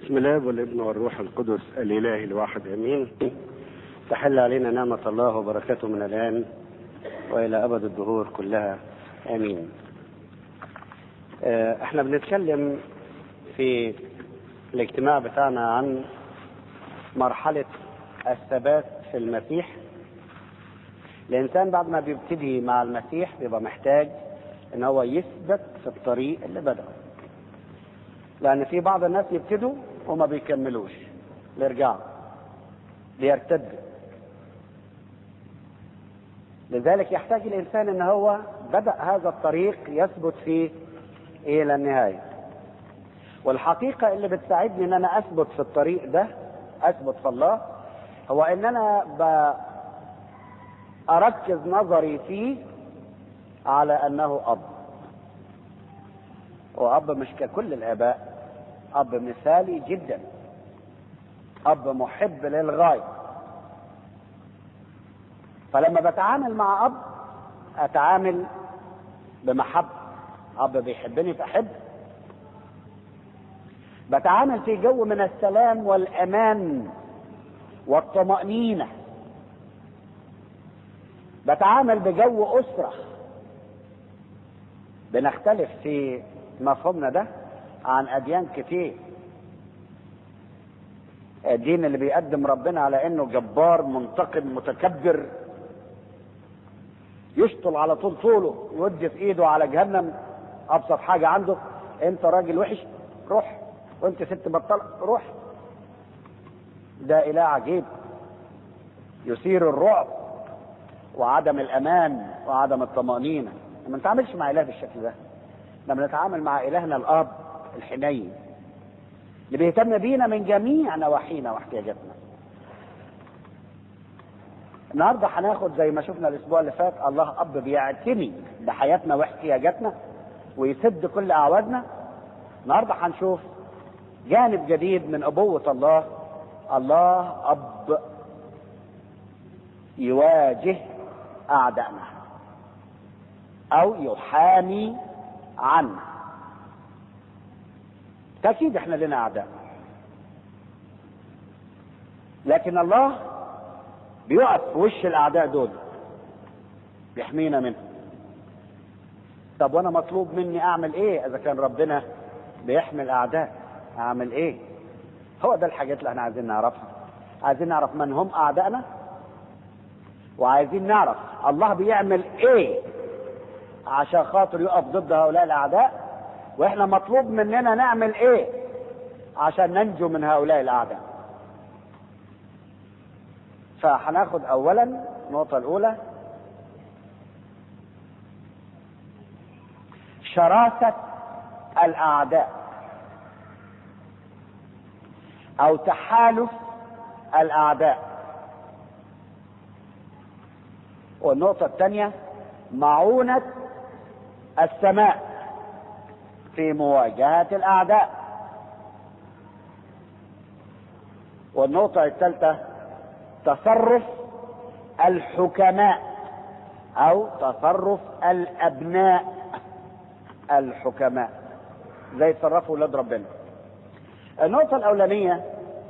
بسم الله والابن والروح القدس الاله الواحد امين تحل علينا نعمة الله وبركاته من الآن وإلى أبد الدهور كلها آمين آه، احنا بنتكلم في الاجتماع بتاعنا عن مرحلة الثبات في المسيح الإنسان بعد ما بيبتدي مع المسيح بيبقى محتاج إن هو يثبت في الطريق اللي بدأه لأن في بعض الناس يبتدوا وما بيكملوش بيرجعوا بيرتدوا لذلك يحتاج الإنسان إن هو بدأ هذا الطريق يثبت فيه إلى النهاية والحقيقة اللي بتساعدني إن أنا أثبت في الطريق ده أثبت في الله هو إن أنا ب... أركز نظري فيه على أنه أب وأب مش ككل الآباء أب مثالي جدا أب محب للغاية فلما بتعامل مع أب أتعامل بمحبة أب بيحبني فأحب بتعامل في جو من السلام والأمان والطمأنينة بتعامل بجو أسرة بنختلف في مفهومنا ده عن أديان كتير الدين اللي بيقدم ربنا على انه جبار منتقم متكبر يشطل على طول طوله يودي في ايده على جهنم ابسط حاجه عنده انت راجل وحش روح وانت ست بطل روح ده اله عجيب يثير الرعب وعدم الامان وعدم الطمانينه ما نتعاملش مع اله بالشكل ده لما نتعامل مع الهنا الاب الحنين اللي بيهتم بينا من جميع نواحينا واحتياجاتنا النهارده هناخد زي ما شفنا الاسبوع اللي فات الله اب بيعتني بحياتنا واحتياجاتنا ويسد كل اعوازنا النهارده هنشوف جانب جديد من ابوه الله الله اب يواجه اعدائنا او يحامي عنا تأكيد احنا لنا اعداء لكن الله بيقف في وش الاعداء دول بيحمينا منهم طب وانا مطلوب مني اعمل ايه اذا كان ربنا بيحمي الاعداء اعمل ايه هو ده الحاجات اللي احنا عايزين نعرفها عايزين نعرف من هم اعدائنا وعايزين نعرف الله بيعمل ايه عشان خاطر يقف ضد هؤلاء الاعداء واحنا مطلوب مننا نعمل ايه عشان ننجو من هؤلاء الاعداء فهناخد اولا النقطه الاولى شراسه الاعداء او تحالف الاعداء والنقطه الثانيه معونه السماء في مواجهة الأعداء والنقطة الثالثة تصرف الحكماء أو تصرف الأبناء الحكماء زي يتصرفوا ولاد ربنا النقطة الأولانية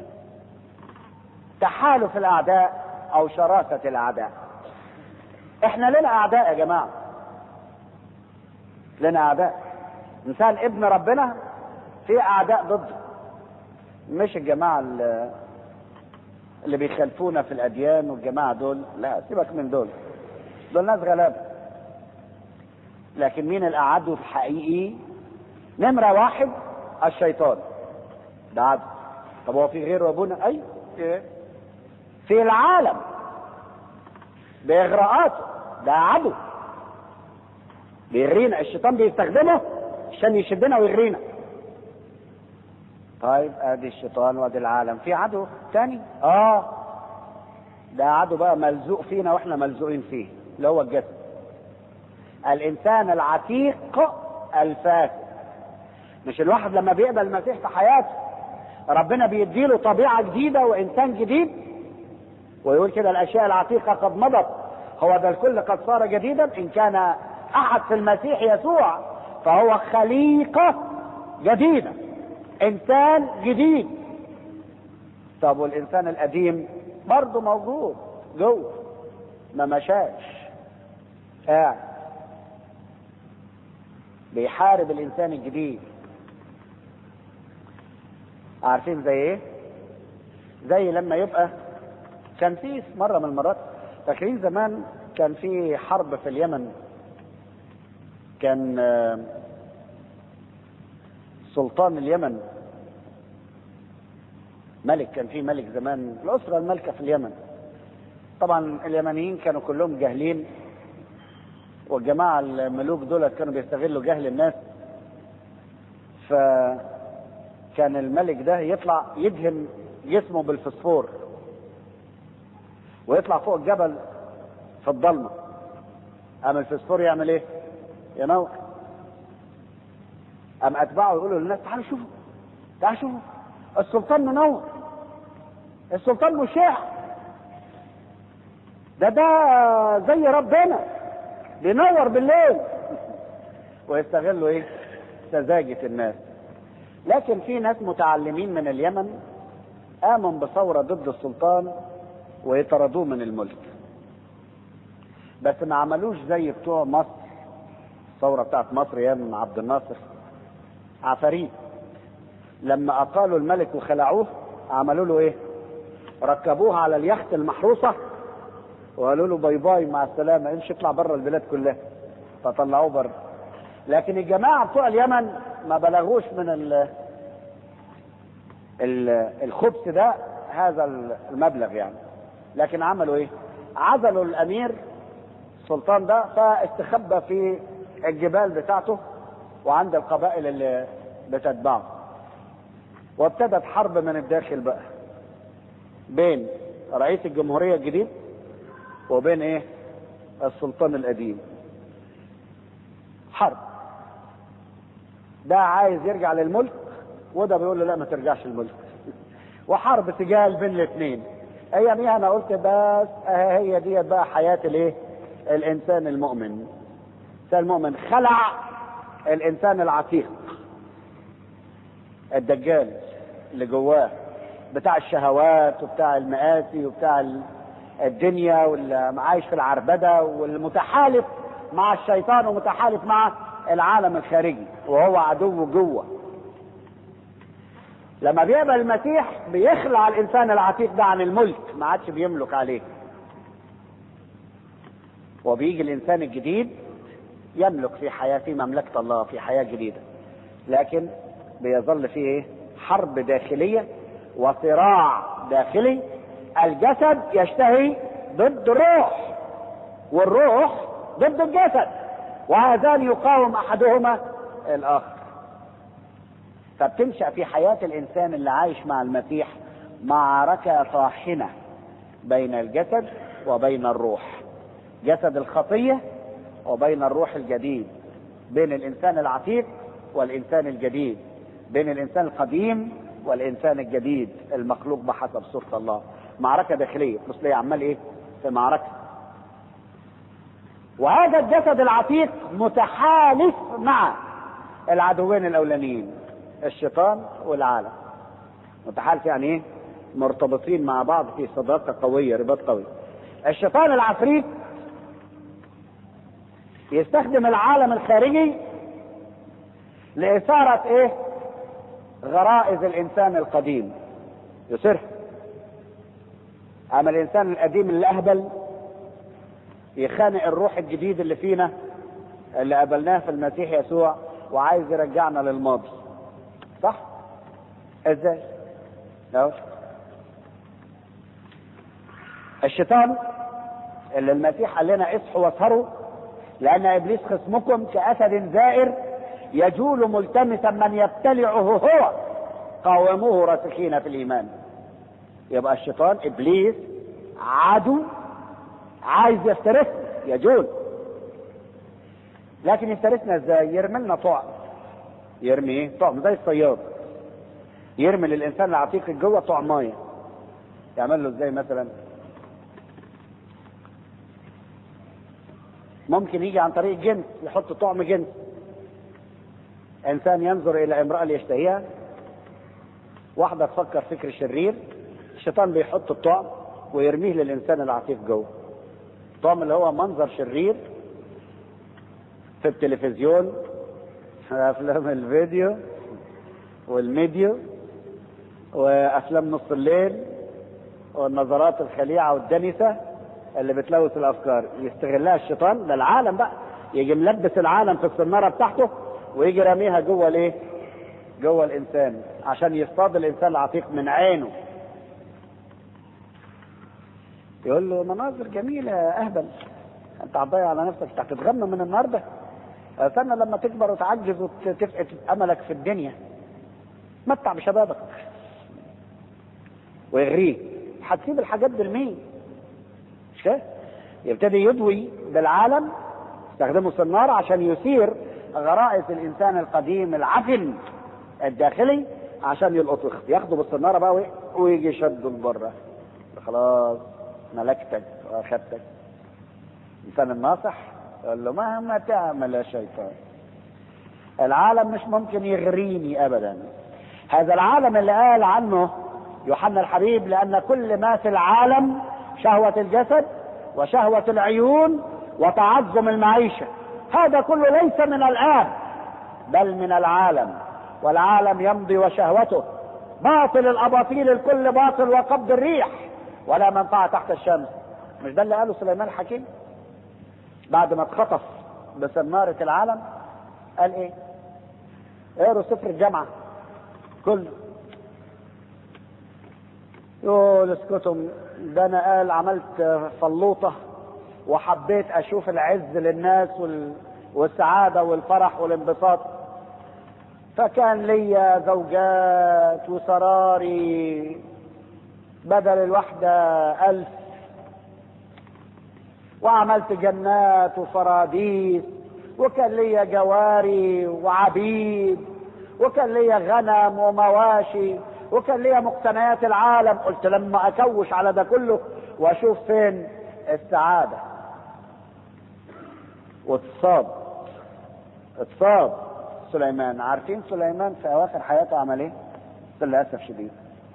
تحالف الأعداء أو شراسة الأعداء احنا لنا أعداء يا جماعة لنا أعداء انسان ابن ربنا في اعداء ضده مش الجماعه اللي بيخالفونا في الاديان والجماعه دول لا سيبك من دول دول ناس غلابه لكن مين العدو الحقيقي نمره واحد الشيطان ده عدو طب هو في غيره ابونا اي في العالم باغراءاته ده عدو بيغرينا الشيطان بيستخدمه عشان يشدنا ويغرينا طيب ادي الشيطان وادي العالم في عدو تاني اه ده عدو بقى ملزوق فينا واحنا ملزوقين فيه اللي هو الجسد الانسان العتيق الفاسد مش الواحد لما بيقبل المسيح في حياته ربنا بيديله طبيعه جديده وانسان جديد ويقول كده الاشياء العتيقه قد مضت هو ده الكل قد صار جديدا ان كان احد في المسيح يسوع فهو خليقة جديدة انسان جديد طب والانسان القديم برضه موجود جوه ما مشاش قاعد بيحارب الانسان الجديد عارفين زي ايه زي لما يبقى كان في مره من المرات فاكرين زمان كان في حرب في اليمن كان سلطان اليمن ملك كان في ملك زمان الأسرة الملكة في اليمن طبعا اليمنيين كانوا كلهم جاهلين والجماعة الملوك دول كانوا بيستغلوا جهل الناس فكان الملك ده يطلع يدهن جسمه بالفسفور ويطلع فوق الجبل في الضلمة أما الفسفور يعمل ايه؟ ينور أم أتباعه يقولوا للناس تعالوا شوفوا تعالوا شوفوا السلطان منور السلطان مشع ده ده زي ربنا بينور بالليل ويستغلوا ايه سذاجة الناس لكن في ناس متعلمين من اليمن قاموا بثورة ضد السلطان ويطردوه من الملك بس ما عملوش زي بتوع مصر الثورة بتاعت مصر ايام عبد الناصر عفاريت لما اقالوا الملك وخلعوه عملوا له ايه ركبوه على اليخت المحروسه وقالوا له باي باي مع السلامه امشي اطلع بره البلاد كلها فطلعوه بره لكن الجماعه بتوع اليمن ما بلغوش من ال ال الخبث ده هذا المبلغ يعني لكن عملوا ايه عزلوا الامير السلطان ده فاستخبى في الجبال بتاعته وعند القبائل اللي بتتبعه وابتدت حرب من الداخل بقى بين رئيس الجمهورية الجديد وبين ايه السلطان القديم حرب ده عايز يرجع للملك وده بيقول له لا ما ترجعش الملك وحرب سجال بين الاثنين اياميها انا قلت بس هي دي بقى حياة الايه الانسان المؤمن الانسان المؤمن خلع الانسان العتيق الدجال اللي جواه بتاع الشهوات وبتاع المآسي وبتاع الدنيا واللي عايش في العربدة والمتحالف مع الشيطان ومتحالف مع العالم الخارجي وهو عدو جوه لما بيقبل المسيح بيخلع الانسان العتيق ده عن الملك ما عادش بيملك عليه وبيجي الانسان الجديد يملك في حياة في مملكة الله في حياة جديدة لكن بيظل فيه ايه حرب داخلية وصراع داخلي الجسد يشتهي ضد الروح والروح ضد الجسد وهذان يقاوم احدهما الاخر فبتنشا في حياه الانسان اللي عايش مع المسيح معركه طاحنه بين الجسد وبين الروح جسد الخطيه وبين الروح الجديد بين الانسان العتيق والانسان الجديد بين الانسان القديم والانسان الجديد المخلوق بحسب صوره الله معركه داخليه بص ليه عمال ايه في معركه وهذا الجسد العتيق متحالف مع العدوين الاولانيين الشيطان والعالم متحالف يعني ايه مرتبطين مع بعض في صداقه قويه رباط قوي الشيطان العفريت يستخدم العالم الخارجي لإثارة إيه؟ غرائز الإنسان القديم يصر أما الإنسان القديم اللي أهبل يخانق الروح الجديد اللي فينا اللي قابلناه في المسيح يسوع وعايز يرجعنا للماضي صح؟ ازاي؟ لو الشيطان اللي المسيح قال لنا اصحوا واسهروا لأن إبليس خصمكم كأسد زائر يجول ملتمسا من يبتلعه هو قاوموه راسخين في الإيمان يبقى الشيطان إبليس عدو عايز يفترسنا يجول لكن يفترسنا ازاي يرمي لنا طعم يرمي ايه طعم زي الصياد يرمي للانسان العتيق جوه طعمايه يعمل له ازاي مثلا ممكن يجي عن طريق جنس يحط طعم جنس انسان ينظر الى امراه ليشتهيها واحده تفكر فكر شرير الشيطان بيحط الطعم ويرميه للانسان العفيف جوه الطعم اللي هو منظر شرير في التلفزيون في افلام الفيديو والميديو وافلام نص الليل والنظرات الخليعه والدنسه اللي بتلوث الافكار يستغلها الشيطان ده العالم بقى يجي ملبس العالم في الصناره بتاعته ويجي راميها جوه الايه؟ جوه الانسان عشان يصطاد الانسان العتيق من عينه يقول له مناظر جميله يا اهبل انت هتضيع على نفسك انت هتتغمى من النهارده استنى لما تكبر وتعجز وتفقد املك في الدنيا متع بشبابك ويغريه هتسيب الحاجات دي لمين؟ مش كده؟ يبتدي يضوي بالعالم يستخدمه الصنار عشان يثير غرائز الانسان القديم العفن الداخلي عشان يلقطه ياخده بالصناره بقى ويجي يشده لبره خلاص ملكتك واخدتك الانسان الناصح قال له مهما تعمل يا شيطان العالم مش ممكن يغريني ابدا هذا العالم اللي قال عنه يوحنا الحبيب لان كل ما في العالم شهوه الجسد وشهوه العيون وتعظم المعيشه هذا كله ليس من الاب بل من العالم والعالم يمضي وشهوته باطل الاباطيل الكل باطل وقبض الريح ولا منفعه تحت الشمس مش ده اللي قاله سليمان الحكيم بعد ما اتخطف بسنارة العالم قال ايه اقروا سفر الجامعة كله يقول اسكتم ده انا قال عملت فلوطة وحبيت اشوف العز للناس وال... والسعادة والفرح والانبساط فكان ليا زوجات وسراري بدل الواحدة ألف وعملت جنات وفراديس وكان ليا جواري وعبيد وكان ليا غنم ومواشي وكان ليا مقتنيات العالم قلت لما اكوش على ده كله واشوف فين السعاده واتصاب اتصاب سليمان عارفين سليمان في اواخر حياته عمل ايه بكل اسف شديد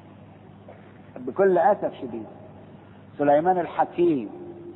بكل اسف شديد سليمان الحكيم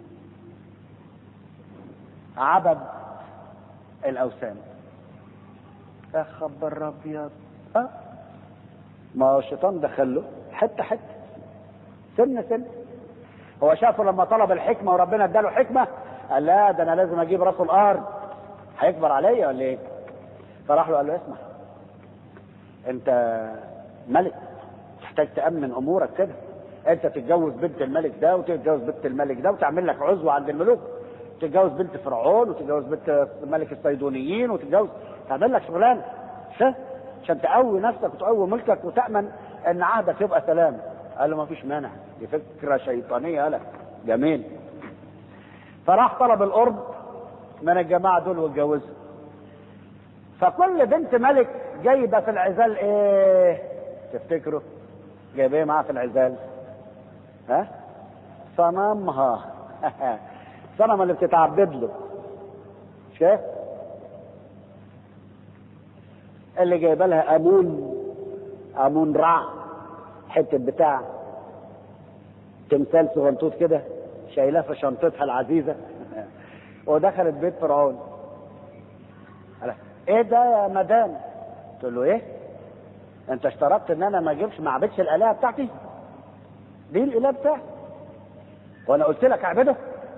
عبد الاوثان يا خبر ابيض ها ما هو الشيطان دخله حته حته سنه سنه هو شافه لما طلب الحكمه وربنا اداله حكمه قال لا ده انا لازم اجيب راسه الارض هيكبر عليا ولا ايه؟ فراح له قال له اسمع انت ملك تحتاج تامن امورك كده انت تتجوز بنت الملك ده وتتجوز بنت الملك ده وتعمل لك عزوه عند الملوك تتجوز بنت فرعون وتتجوز بنت ملك الصيدونيين وتتجوز تعمل لك شغلانه عشان تقوي نفسك وتقوي ملكك وتامن ان عهدك يبقى سلام قال له ما فيش مانع دي فكره شيطانيه قال جميل فراح طلب القرب من الجماعه دول واتجوزهم فكل بنت ملك جايبه في العزال ايه تفتكروا جايبه ايه معاها في العزال ها صنمها الصنم اللي بتتعبد له شايف اللي جايبه لها امون امون رع حته بتاع تمثال صغنطوط كده شايلاه في شنطتها العزيزه ودخلت بيت فرعون قال ايه ده يا مدام تقول له ايه انت اشترطت ان انا ما اجيبش ما اعبدش الالهه بتاعتي دي الاله بتاعتي وانا قلت لك اعبده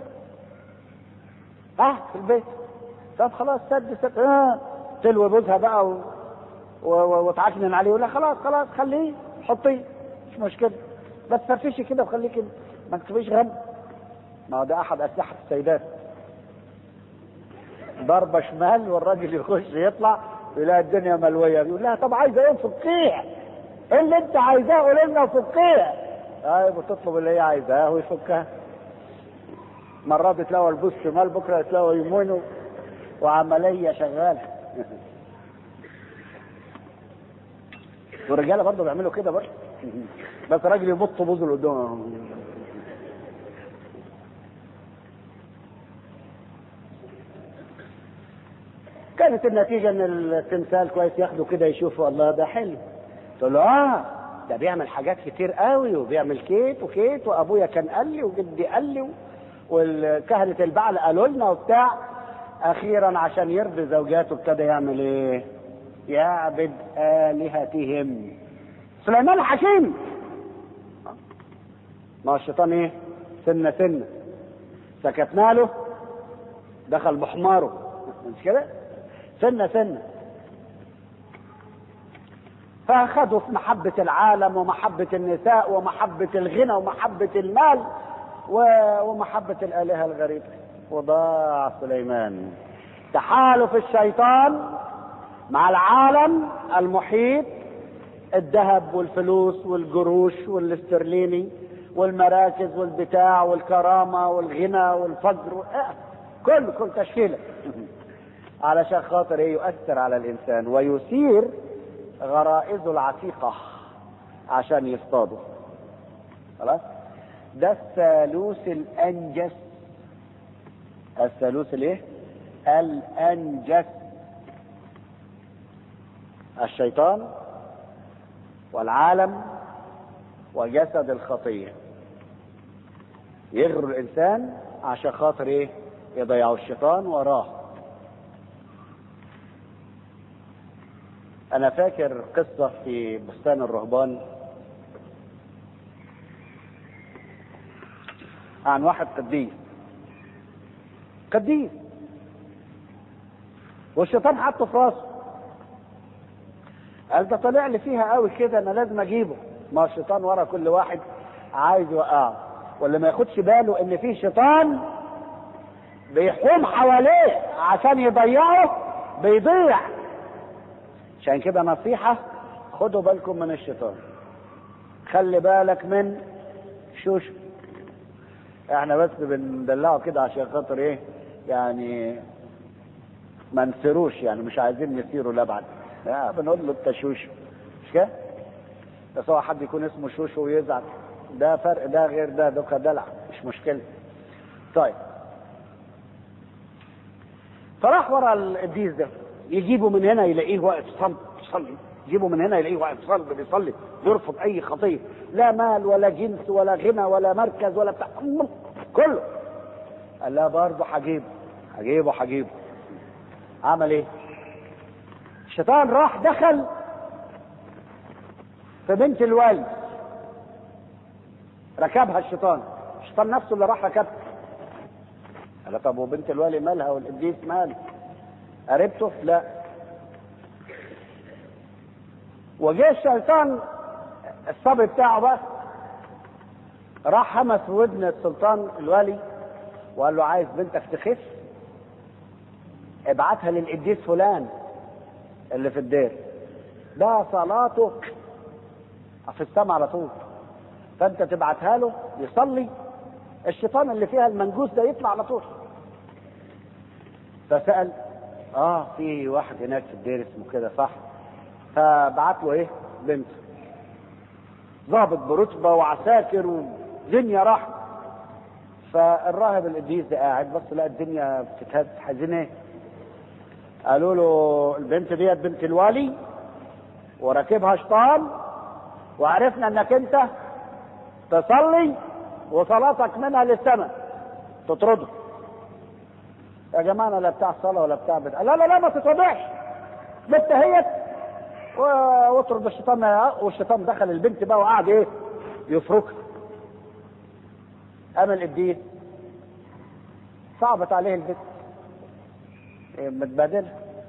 اه في البيت طب خلاص سد سد اه تلوي بوزها بقى و... و... و... وتعكنن عليه ولا خلاص خلاص خليه حطيه مش مشكله بس فرفشي كده وخليه كده ما تكتبيش غم ما هو ده احد اسلحه السيدات ضربه شمال والراجل يخش يطلع يلاقي الدنيا ملويه يقول لها طب عايزه ايه فكيه ايه اللي انت عايزاه قول لنا فكيه طيب وتطلب اللي هي عايزاه ويفكها مرات تلاقوا البوس شمال بكره تلاقوا يمين وعمليه شغاله والرجاله برضه بيعملوا كده برضه بس راجل يبط بوزه لقدام كانت النتيجه ان التمثال كويس ياخده كده يشوفه الله ده حلو تقول له اه ده بيعمل حاجات كتير قوي وبيعمل كيت وكيت وابويا كان قال لي وجدي قال لي والكهنة البعل قالوا لنا وبتاع اخيرا عشان يرضي زوجاته ابتدى يعمل ايه يعبد الهتهم سليمان الحكيم ما هو الشيطان ايه سنه سنه سكتنا له دخل بحماره مش كده سنه سنه فاخذوا في محبة العالم ومحبة النساء ومحبة الغنى ومحبة المال ومحبة الآلهة الغريبة وضاع سليمان تحالف الشيطان مع العالم المحيط الذهب والفلوس والقروش والاسترليني والمراكز والبتاع والكرامة والغنى والفجر كل كل تشكيلة علشان خاطر ايه يؤثر على الانسان ويثير غرائزه العتيقة عشان يصطاده خلاص ده الثالوث الانجس الثالوث الايه الانجس الشيطان والعالم وجسد الخطيه يغر الانسان عشان خاطر ايه يضيعوا الشيطان وراه انا فاكر قصة في بستان الرهبان عن واحد قديس قديس والشيطان حطه في راسه قال ده طلع لي فيها قوي كده انا لازم اجيبه ما الشيطان ورا كل واحد عايز يوقعه واللي ما ياخدش باله ان في شيطان بيحوم حواليه عشان يضيعه بيضيع عشان كده نصيحة خدوا بالكم من الشيطان خلي بالك من شوش احنا بس بندلعه كده عشان خاطر ايه يعني ما نسيروش يعني مش عايزين نسيره لابعد لا بنقول له انت شوشو مش كده بس هو حد يكون اسمه شوشو ويزعل ده فرق ده غير ده ده دلع مش مشكلة طيب فراح ورا القديس ده يجيبه من هنا يلاقيه واقف صلب يصلي يجيبه من هنا يلاقيه واقف صلب بيصلي يرفض اي خطيه لا مال ولا جنس ولا غنى ولا مركز ولا بتاع كله قال لا برضه هجيبه هجيبه هجيبه عمل ايه الشيطان راح دخل في بنت الوالي ركبها الشيطان الشيطان نفسه اللي راح ركبها قال طب وبنت الوالي مالها والقديس مال قريبته لا وجه الشيطان الصبي بتاعه بقى راح همس في ودن السلطان الوالي وقال له عايز بنتك تخف ابعتها للقديس فلان اللي في الدير ده صلاته في السماء على طول فانت تبعتها له يصلي الشيطان اللي فيها المنجوس ده يطلع على طول فسأل اه في واحد هناك في الدير اسمه كده صح فبعت له ايه بنت ضابط برتبه وعساكر ودنيا راح فالراهب القديس ده قاعد بص لقى الدنيا بتتهز حزين ايه قالوا له البنت ديت بنت الوالي وراكبها شيطان وعرفنا انك انت تصلي وصلاتك منها للسماء تطرده يا جماعه انا لا بتاع صلاه ولا بتاع بدعه لا لا لا ما تتوضعش بنت هي واطرد الشيطان والشيطان دخل البنت بقى وقعد ايه يفركها قام القديس صعبت عليه البنت إيه متبادله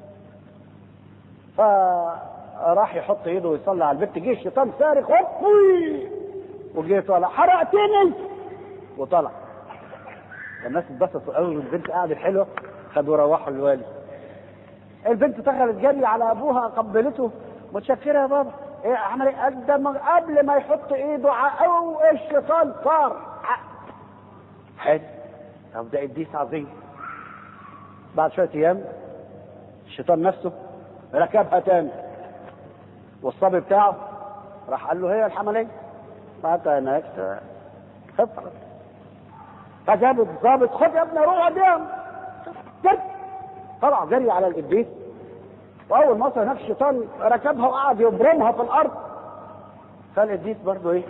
فراح يحط ايده ويصلي على البنت جه الشيطان صارخ وفي وجه طالع حرقتني وطلع الناس اتبسطوا قوي البنت قعدت حلوه خدوا روحوا الوالي البنت دخلت جري على ابوها قبلته متشكره يا بابا ايه عمل ايه قدم قبل ما يحط ايده او الشيطان صار حلو طب ده قديس عظيم بعد شويه ايام الشيطان نفسه ركبها تاني والصبي بتاعه راح قال له هي الحمليه بعد هناك خطر فجاب الضابط خد يا ابني روح قدام طلع جري على القديس واول ما وصل هناك الشيطان ركبها وقعد يبرمها في الارض فالقديس برضه ايه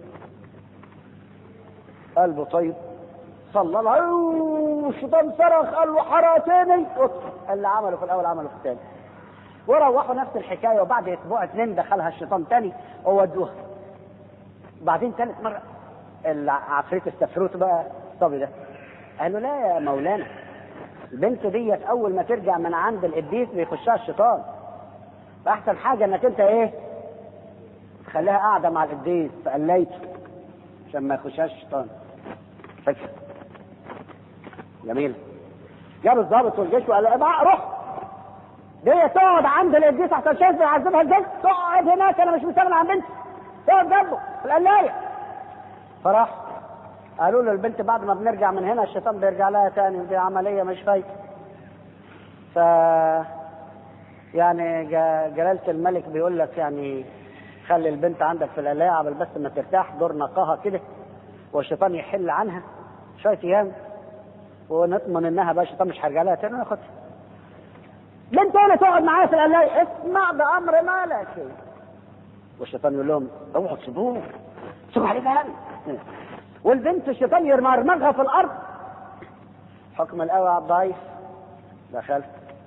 قلبه طيب صلى الله الشيطان صرخ قال له حرقتني اللي عمله في الاول عمله في الثاني وروحوا نفس الحكايه وبعد اسبوع اثنين دخلها الشيطان تاني وودوها بعدين ثالث مره العفريت السفروت بقى الصبي ده قال له لا يا مولانا البنت ديت اول ما ترجع من عند القديس بيخشها الشيطان فاحسن حاجه انك انت ايه تخليها قاعده مع القديس في قلايته عشان ما يخشهاش الشيطان فكره جميل جاب الضابط والجيش وقال له بقى روح دي تقعد عند القديس عشان شايف بيعذبها ازاي تقعد هناك انا مش مستغني عن بنتي تقعد جنبه في القلايه فراح قالوا له البنت بعد ما بنرجع من هنا الشيطان بيرجع لها تاني دي عمليه مش فايده ف يعني جلاله الملك بيقول لك يعني خلي البنت عندك في القلايه قبل بس ما ترتاح دور نقاها كده والشيطان يحل عنها شويه ايام ونطمن انها بقى الشيطان مش هيرجع لها تاني وناخدها بنت انا تقعد معايا في القلايه اسمع بامر مالك والشيطان يقول لهم اوعوا تسيبوه سيبوا عليه بقى والبنت الشيطان يرمرمغها في الارض حكم القوي على الضعيف دخلت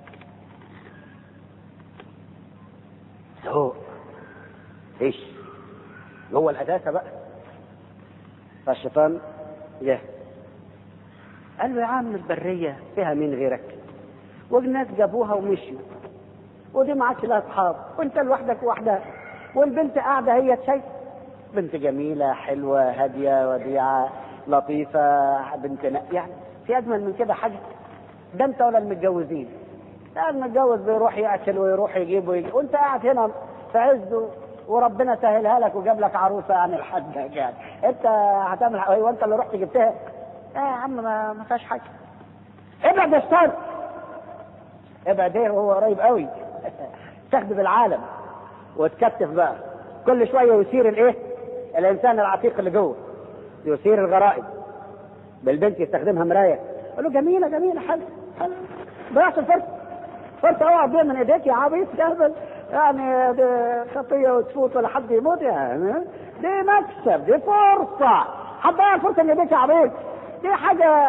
ذوق ايش جوه القداسه بقى فالشيطان جه قال له يا عم البريه فيها مين غيرك والناس جابوها ومشيوا ودي ما عادش لها اصحاب وانت لوحدك وحدها والبنت قاعده هي شايفه بنت جميله حلوه هاديه وديعه لطيفه بنت يعني في اجمل من كده حاجه ده انت ولا المتجوزين لا المتجوز بيروح ياكل ويروح يجيب ويجي وانت قاعد هنا في عزه وربنا سهلها لك وجاب لك عروسه عن الحد يعني انت هتعمل ايوه انت اللي رحت جبتها اه يا عم ما, ما فيهاش حاجه ابعد يا استاذ ابعد ايه وهو قريب قوي تخدم العالم وتكتف بقى كل شويه يثير الايه الانسان العتيق اللي جوه يثير الغرائز بالبنت يستخدمها مرايه قال له جميله جميله حلو حلو ضيعت الفرصه فرصه اوعى تضيع من ايديك يا عبيط تهبل يعني دي خطيه وتفوت ولا حد يموت يعني دي مكسب دي فرصه هتضيع الفرصه من ايديك يا عبيط دي حاجه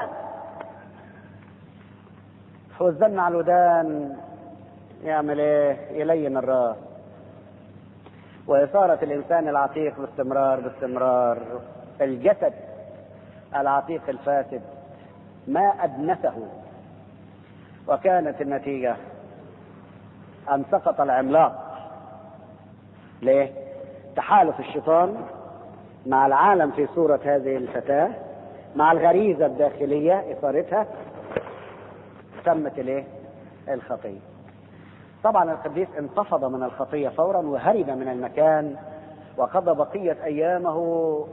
والزن على الودان يعمل ايه يلين الراس وإثارة الإنسان العتيق باستمرار باستمرار الجسد العتيق الفاسد ما أدنسه وكانت النتيجة أن سقط العملاق ليه؟ تحالف الشيطان مع العالم في صورة هذه الفتاة مع الغريزة الداخلية إثارتها تمت الايه؟ الخطية. طبعا القديس انتفض من الخطية فورا وهرب من المكان وقضى بقية أيامه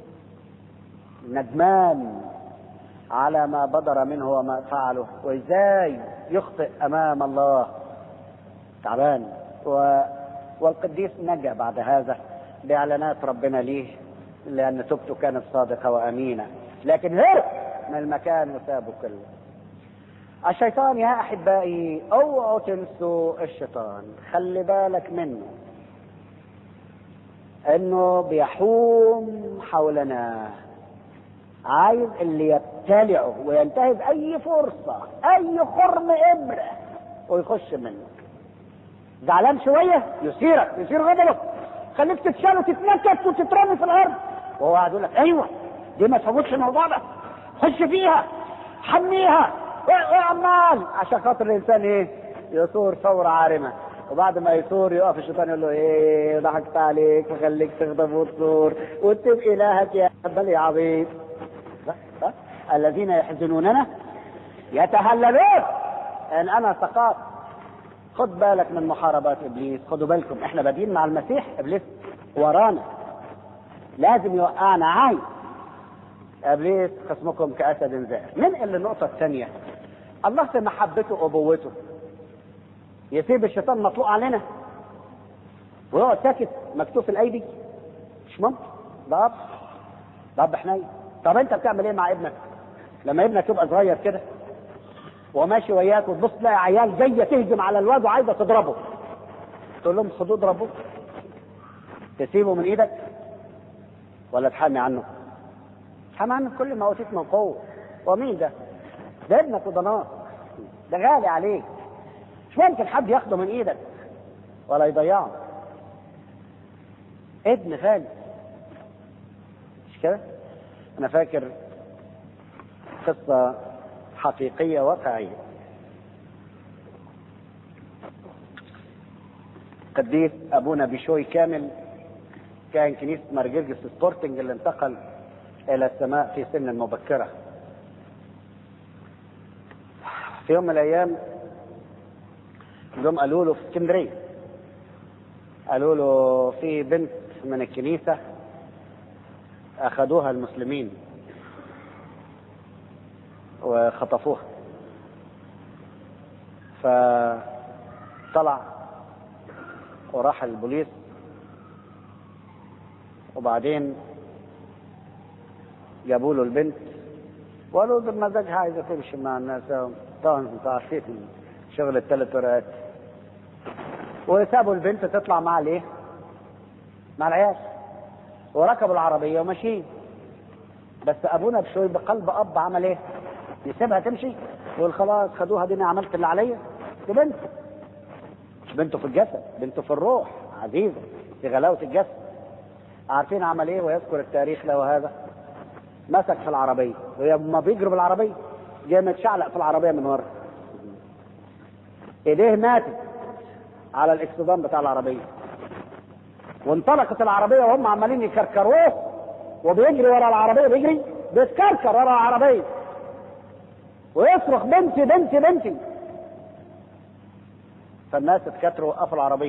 ندمان على ما بدر منه وما فعله وازاي يخطئ امام الله تعبان و... والقديس نجا بعد هذا باعلانات ربنا ليه لان توبته كانت صادقه وامينه لكن هرب من المكان وسابه كله الشيطان يا احبائي اوعوا تنسوا الشيطان خلي بالك منه انه بيحوم حولنا عايز اللي يبتلعه وينتهز اي فرصه اي خرم ابره ويخش منه زعلان شويه يثيرك يثير غضبك خليك تتشال وتتنكت وتترمي في الارض وهو قاعد يقول لك ايوه دي ما تفوتش الموضوع ده خش فيها حميها وعمال عشان خاطر الانسان ايه يثور ثوره عارمه وبعد ما يثور يقف الشيطان يقول له ايه ضحكت عليك وخليك تغضب وتثور وتبقى الهك يا بل يا عبيط الذين يحزنوننا يتهللون ان انا سقطت خد بالك من محاربات ابليس خدوا بالكم احنا بادئين مع المسيح ابليس ورانا لازم يوقعنا عايز ابليس خصمكم كاسد زائر ننقل للنقطه الثانيه الله في محبته وابوته يسيب الشيطان مطلوق علينا ويقعد ساكت مكتوف الايدي مش ممكن ده اب ده اب حنين طب انت بتعمل ايه مع ابنك لما ابنك يبقى صغير كده وماشي وياك وتبص تلاقي عيال جايه تهجم على الواد وعايزه تضربه تقول لهم خدوه اضربوه تسيبه من ايدك ولا تحامي عنه تحامي عنه كل ما اوتيت من قوه ومين ده ده ابنك وضناك ده غالي عليك مش ممكن حد ياخده من ايدك ولا يضيعه ابن غالي مش كده انا فاكر قصه حقيقيه واقعيه قديس ابونا بشوي كامل كان كنيسه مرجرجس سبورتنج اللي انتقل الى السماء في سن مبكره في يوم من الايام جم قالوا له في اسكندريه قالوا له في بنت من الكنيسه اخذوها المسلمين وخطفوها فطلع وراح البوليس وبعدين جابوا له البنت وقالوا له بمزاجها عايزه تمشي مع الناس طبعا انتوا عارفين شغل الثلاث ورقات وسابوا البنت تطلع مع الايه؟ مع العيال وركبوا العربيه وماشيين بس ابونا بشوي بقلب اب عمل ايه؟ يسيبها تمشي يقول خلاص خدوها دي انا عملت اللي عليا دي بنته مش بنته في الجسد بنته في الروح عزيزه في غلاوه الجسد عارفين عمل ايه ويذكر التاريخ له هذا مسك في العربيه وهي ما بيجروا بالعربيه جاي متشعلق في العربيه من ورا ايديه ماتت على الاكسدام بتاع العربيه وانطلقت العربيه وهم عمالين يكركروه وبيجري ورا العربيه بيجري بيتكركر ورا العربيه ويصرخ بنتي بنتي بنتي فالناس اتكتروا وقفوا العربيه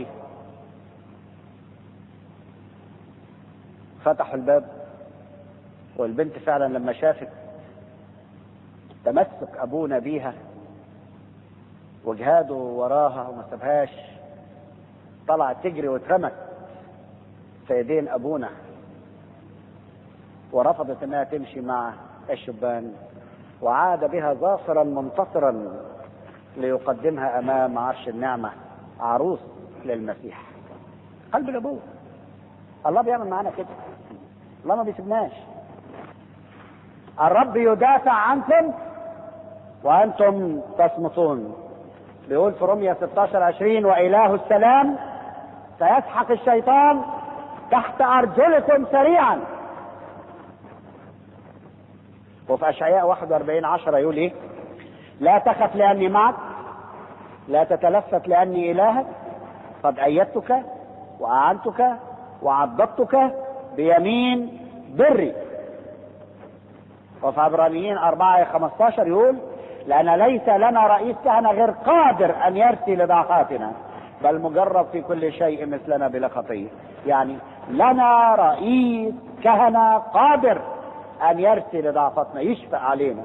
فتحوا الباب والبنت فعلا لما شافت تمسك ابونا بيها وجهاده وراها وما سابهاش طلعت تجري واترمت في ايدين ابونا ورفضت انها تمشي مع الشبان وعاد بها ظافرا منتصرا ليقدمها امام عرش النعمه عروس للمسيح قلب الابوه الله بيعمل معانا كده الله ما بيسيبناش الرب يدافع عنكم وانتم تصمتون بيقول في رمية 16 20 واله السلام سيسحق الشيطان تحت ارجلكم سريعا وفي اشعياء 41 10 يقول ايه لا تخف لاني معك لا تتلفت لاني الهك قد ايدتك واعنتك وعضدتك بيمين بري وفي عبرانيين 4 15 يقول لأن ليس لنا رئيس كهنة غير قادر أن يرثي لضعفاتنا بل مجرب في كل شيء مثلنا بلا خطية يعني لنا رئيس كهنة قادر أن يرثي لضعفاتنا يشفق علينا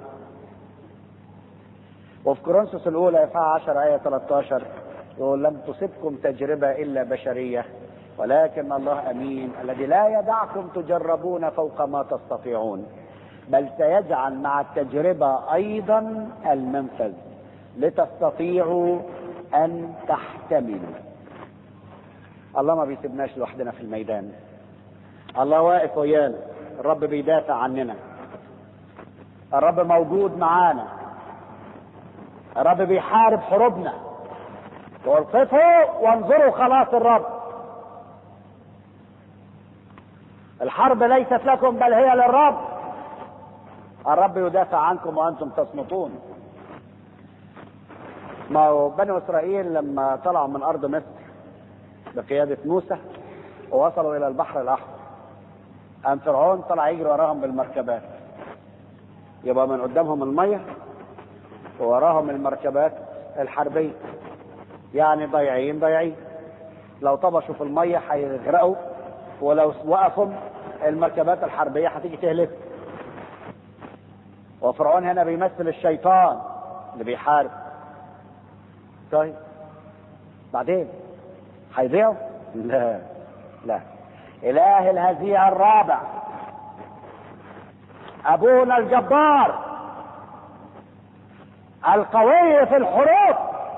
وفي كورنثوس الأولى إصحاح 10 آية 13 يقول لم تصبكم تجربة إلا بشرية ولكن الله أمين الذي لا يدعكم تجربون فوق ما تستطيعون بل سيجعل مع التجربة أيضا المنفذ لتستطيعوا أن تحتملوا الله ما بيسيبناش لوحدنا في الميدان الله واقف ويانا الرب بيدافع عننا الرب موجود معانا الرب بيحارب حروبنا والقفوا وانظروا خلاص الرب الحرب ليست لكم بل هي للرب الرب يدافع عنكم وانتم تصمتون ما هو بني اسرائيل لما طلعوا من ارض مصر بقياده موسى ووصلوا الى البحر الاحمر قام فرعون طلع يجري وراهم بالمركبات يبقى من قدامهم الميه ووراهم المركبات الحربيه يعني ضايعين ضايعين لو طبشوا في الميه هيغرقوا ولو وقفوا المركبات الحربيه هتيجي تهلك وفرعون هنا بيمثل الشيطان اللي بيحارب طيب بعدين هيضيعوا لا لا اله الهزيع الرابع ابونا الجبار القوي في الحروب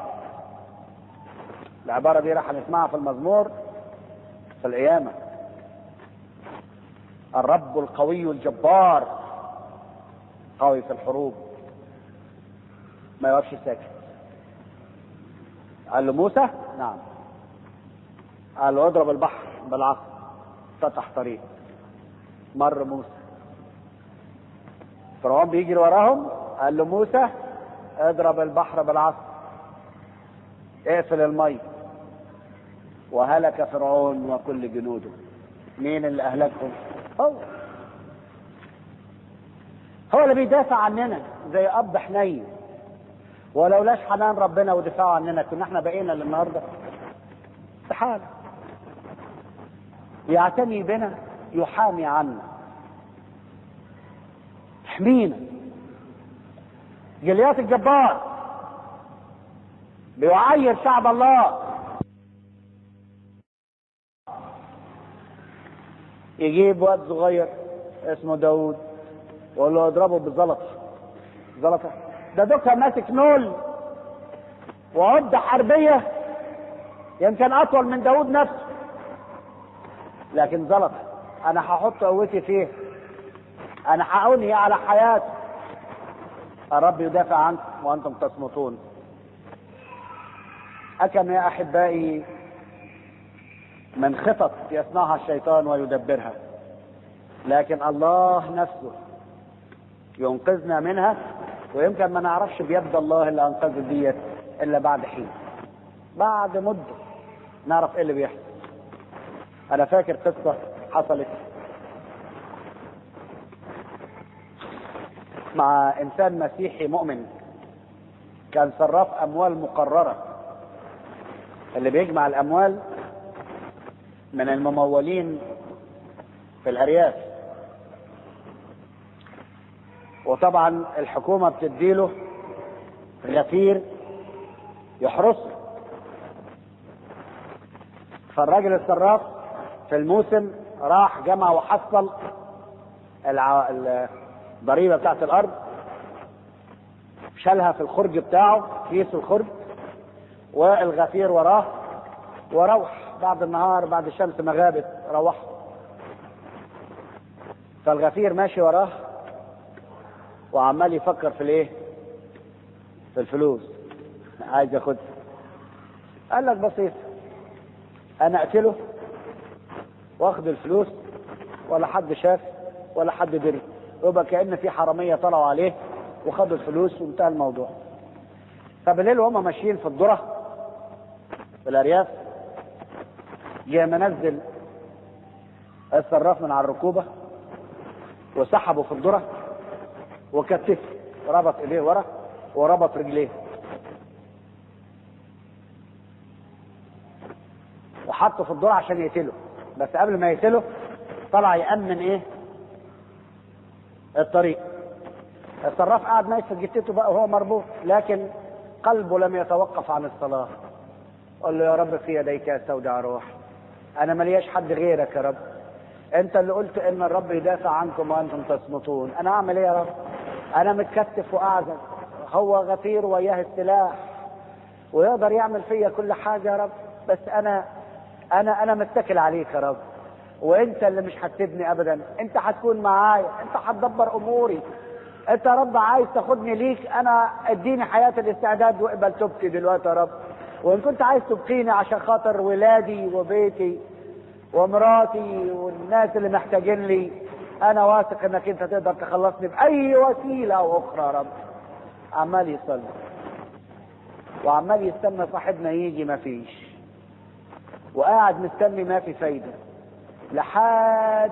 العبارة دي راح نسمعها في المزمور في القيامة الرب القوي الجبار قوي في الحروب ما يوقفش ساكت قال له موسى نعم قال له اضرب البحر بالعصا فتح طريق مر موسى فرعون بيجري وراهم قال له موسى اضرب البحر بالعصا اقفل المي وهلك فرعون وكل جنوده مين اللي اهلكهم هو هو اللي بيدافع عننا زي اب حنين ولولاش حنان ربنا ودفاعه عننا كنا احنا بقينا للنهارده استحاله يعتني بنا يحامي عنا يحمينا جليات الجبار بيعير شعب الله يجيب واد صغير اسمه داود ويقول له اضربه بالزلطه زلطه ده دوكا ماسك نول وعدة حربية يمكن أطول من داود نفسه لكن زلط أنا هحط قوتي فيه أنا هأنهي على حياته الرب يدافع عنكم وأنتم تصمتون أكم يا أحبائي من خطط يصنعها الشيطان ويدبرها لكن الله نفسه ينقذنا منها ويمكن ما نعرفش بيد الله اللي انقذ ديت الا بعد حين بعد مده نعرف ايه اللي بيحصل انا فاكر قصه حصلت مع انسان مسيحي مؤمن كان صراف اموال مقرره اللي بيجمع الاموال من الممولين في الارياف وطبعا الحكومه بتديله غفير يحرسه فالراجل الصراف في الموسم راح جمع وحصل الع... الضريبه بتاعت الارض شالها في الخرج بتاعه كيس الخرج والغفير وراه وروح بعد النهار بعد الشمس ما غابت روح فالغفير ماشي وراه وعمال يفكر في الايه في الفلوس عايز ياخدها قال لك بسيط انا اقتله واخد الفلوس ولا حد شاف ولا حد دري يبقى كان في حراميه طلعوا عليه وخدوا الفلوس وانتهى الموضوع فبالليل وهم ماشيين في الذره في الارياف جه منزل الصراف من على الركوبه وسحبه في الذره وكتفه ربط ايديه ورا وربط رجليه وحطه في الدور عشان يقتله بس قبل ما يقتله طلع يأمن ايه الطريق الصراف قعد نايف في جتته بقى وهو مربوط لكن قلبه لم يتوقف عن الصلاة قال له يا رب في يديك استودع روح انا ملياش حد غيرك يا رب انت اللي قلت ان الرب يدافع عنكم وانتم تصمتون انا اعمل ايه يا رب انا متكتف واعزل هو غفير وياه السلاح ويقدر يعمل فيا كل حاجه يا رب بس انا انا انا متكل عليك يا رب وانت اللي مش هتسيبني ابدا انت هتكون معايا انت هتدبر اموري انت يا رب عايز تاخدني ليك انا اديني حياه الاستعداد واقبل توبتي دلوقتي يا رب وان كنت عايز تبقيني عشان خاطر ولادي وبيتي ومراتي والناس اللي محتاجين لي انا واثق انك انت تقدر تخلصني باي وسيله او اخرى يا رب عمال يصلي وعمال يستنى صاحبنا يجي ما فيش وقاعد مستني ما في فايده لحد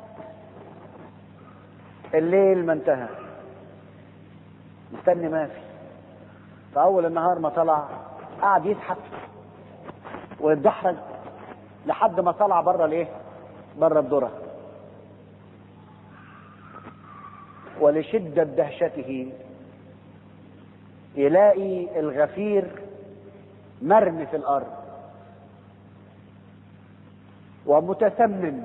الليل ما انتهى مستني ما في فاول النهار ما طلع قعد يضحك ويتدحرج لحد ما طلع بره الايه بره الذره ولشدة دهشته يلاقي الغفير مرمي في الأرض ومتسمم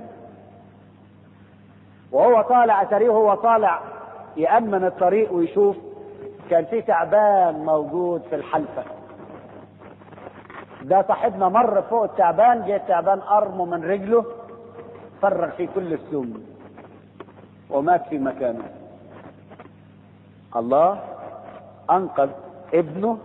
وهو طالع أتريه هو طالع يأمن الطريق ويشوف كان في تعبان موجود في الحلفة ده صاحبنا مر فوق التعبان جه التعبان قرمه من رجله فرغ فيه كل السم ومات في مكانه الله انقذ ابنه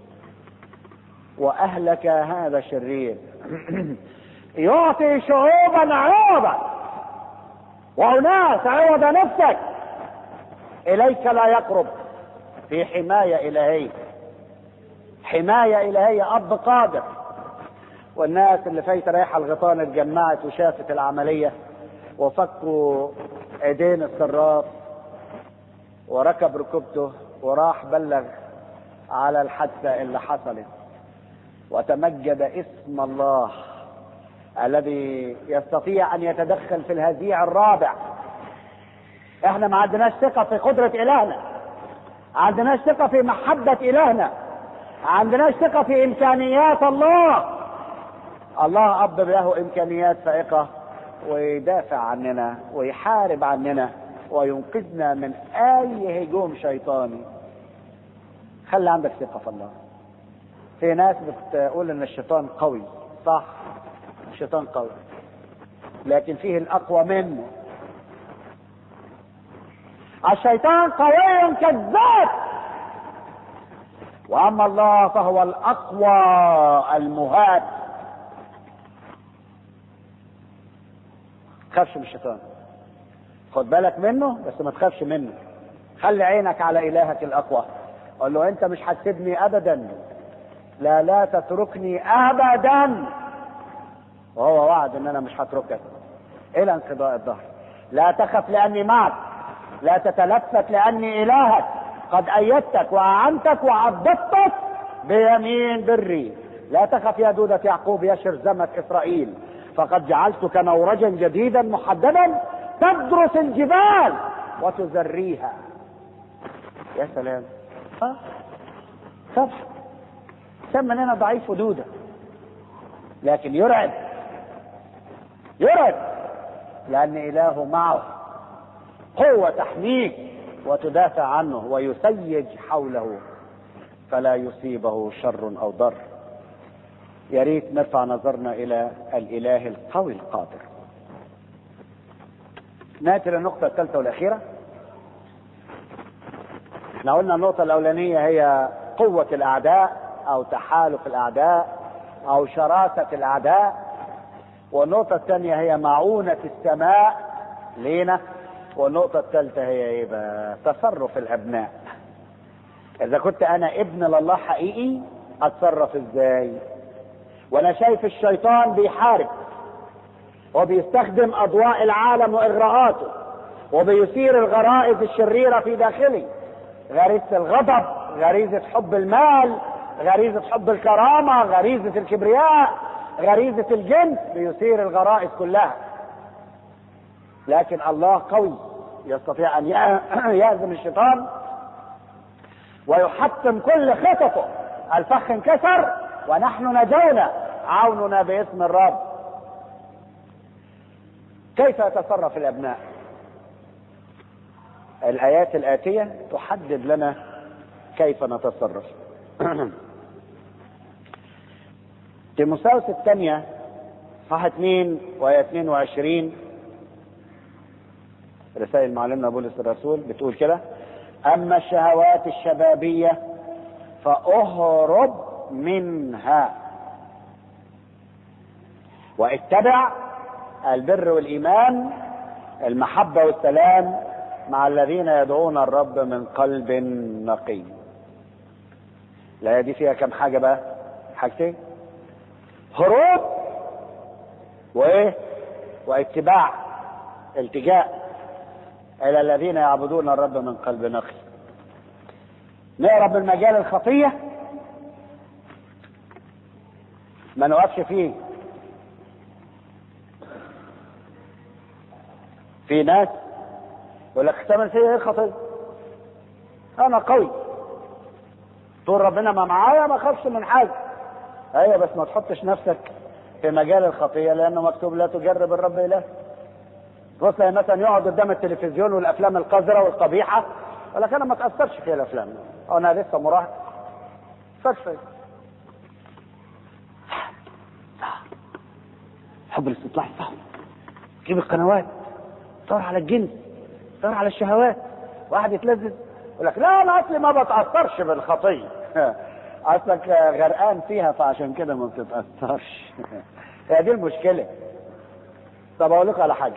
واهلك هذا الشرير يعطي شعوبا عوضا واناس عوض نفسك اليك لا يقرب في حمايه الهيه حمايه الهيه اب قادر والناس اللي فايته رايحه الغيطان اتجمعت وشافت العمليه وفكوا ايدين الصراف وركب ركبته وراح بلغ على الحادثه اللي حصلت وتمجد اسم الله الذي يستطيع ان يتدخل في الهزيع الرابع احنا ما عندناش ثقه في قدره الهنا عندناش ثقه في محبه الهنا عندناش ثقه في امكانيات الله الله اب له امكانيات فائقه ويدافع عننا ويحارب عننا وينقذنا من اي هجوم شيطاني خلي عندك ثقه في الله في ناس بتقول ان الشيطان قوي صح الشيطان قوي لكن فيه الاقوى منه الشيطان قوي كذاب واما الله فهو الاقوى المهاب تخافش من الشيطان خد بالك منه بس ما تخافش منه خلي عينك على الهك الاقوى قول له انت مش هتسيبني ابدا لا لا تتركني ابدا وهو وعد ان انا مش هتركك الى انقضاء الظهر لا تخف لاني معك لا تتلفت لاني الهك قد ايدتك واعنتك وعضدتك بيمين بري لا تخف يا دودة يعقوب يا شرذمة اسرائيل فقد جعلتك نورجا جديدا محددا تدرس الجبال وتزريها يا سلام ها صبح كم مننا ضعيف ودودة لكن يرعب يرعب لأن إله معه قوة تحميك وتدافع عنه ويسيج حوله فلا يصيبه شر أو ضر يا ريت نرفع نظرنا إلى الإله القوي القادر ناتي للنقطة الثالثة والأخيرة احنا قلنا النقطة الأولانية هي قوة الأعداء أو تحالف الأعداء أو شراسة الأعداء والنقطة الثانية هي معونة السماء لينا والنقطة الثالثة هي ايه بقى؟ تصرف الأبناء. إذا كنت أنا ابن لله حقيقي أتصرف إزاي؟ وأنا شايف الشيطان بيحارب وبيستخدم أضواء العالم وإغراءاته وبيثير الغرائز الشريرة في داخلي غريزة الغضب غريزة حب المال غريزة حب الكرامة غريزة الكبرياء غريزة الجنس بيثير الغرائز كلها لكن الله قوي يستطيع ان يهزم الشيطان ويحطم كل خططه الفخ انكسر ونحن نجونا عوننا باسم الرب كيف يتصرف الابناء الايات الاتيه تحدد لنا كيف نتصرف تيموساوس الثانية صح 2 وهي 22 رسائل معلمنا بولس الرسول بتقول كده أما الشهوات الشبابية فأهرب منها واتبع البر والإيمان المحبة والسلام مع الذين يدعون الرب من قلب نقي الآية دي فيها كم حاجة بقى حاجتين هروب وايه واتباع التجاء الى الذين يعبدون الرب من قلب نقي نهرب من مجال الخطيه ما نوقفش فيه في ناس يقول لك احتمل فيا ايه الخطيه انا قوي طول ربنا ما معايا ما اخافش من حاجه ايوه بس ما تحطش نفسك في مجال الخطيه لانه مكتوب لا تجرب الرب اله بص مثلا يقعد قدام التلفزيون والافلام القذره والقبيحه يقول لك انا ما تاثرش في الافلام انا لسه مراهق فكفي حب الاستطلاع صح جيب القنوات دور على الجنس تدور على الشهوات واحد يتلذذ يقول لك لا انا اصلي ما بتاثرش بالخطيه اصلك غرقان فيها فعشان كده ما بتتاثرش هي دي المشكله طب اقول لك على حاجه